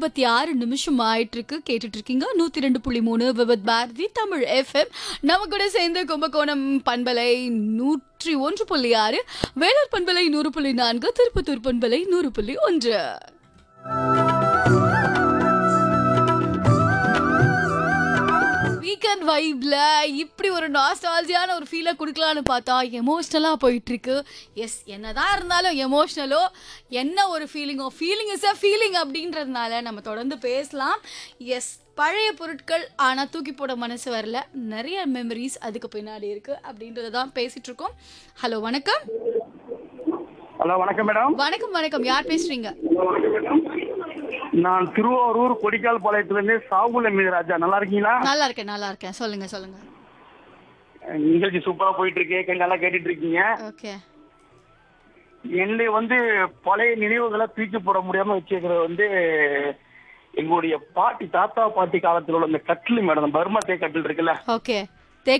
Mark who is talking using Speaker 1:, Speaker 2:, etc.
Speaker 1: இருபத்தி ஆறு நிமிஷம் ஆயிட்டு இருக்கு கேட்டுட்டு இருக்கீங்க நூத்தி ரெண்டு புள்ளி மூணு விபத் பாரதி தமிழ் எஃப்எம் நம்ம கூட சேர்ந்து கும்பகோணம் பண்பலை நூற்றி ஒன்று புள்ளி ஆறு வேலூர் பண்பலை நூறு புள்ளி நான்கு திருப்பத்தூர் பண்பலை நூறு புள்ளி ஒன்று வீக்கெண்ட் வைப்ல இப்படி ஒரு நாஸ்டாலஜியான ஒரு ஃபீலை கொடுக்கலான்னு பார்த்தா எமோஷ்னலாக போயிட்டு இருக்கு எஸ் என்னதான் இருந்தாலும் எமோஷ்னலோ என்ன ஒரு ஃபீலிங்கோ ஃபீலிங் இஸ் அ ஃபீலிங் அப்படின்றதுனால நம்ம தொடர்ந்து பேசலாம் எஸ் பழைய பொருட்கள் ஆனால் தூக்கி போட மனசு வரல நிறைய மெமரிஸ் அதுக்கு பின்னாடி இருக்கு அப்படின்றத தான் பேசிட்டு இருக்கோம் ஹலோ வணக்கம்
Speaker 2: ஹலோ வணக்கம் மேடம்
Speaker 1: வணக்கம் வணக்கம் யார் பேசுறீங்க
Speaker 2: நான் திருவாரூர் கொடிக்கால் பாளையத்திலிருந்து சாகுல மீது ராஜா நல்லா இருக்கீங்களா
Speaker 1: நல்லா இருக்கேன் நல்லா இருக்கேன் சொல்லுங்க சொல்லுங்க
Speaker 2: நிகழ்ச்சி சூப்பரா போயிட்டு இருக்கு கேட்க நல்லா கேட்டுட்டு இருக்கீங்க
Speaker 1: ஓகே
Speaker 2: என்னுடைய வந்து பழைய நினைவுகளை தூக்கி போட முடியாம வச்சிருக்கிறது வந்து எங்களுடைய பாட்டி தாத்தா பாட்டி காலத்துல உள்ள இந்த கட்டில் மேடம் பர்மா தே கட்டில் இருக்குல்ல
Speaker 1: ஓகே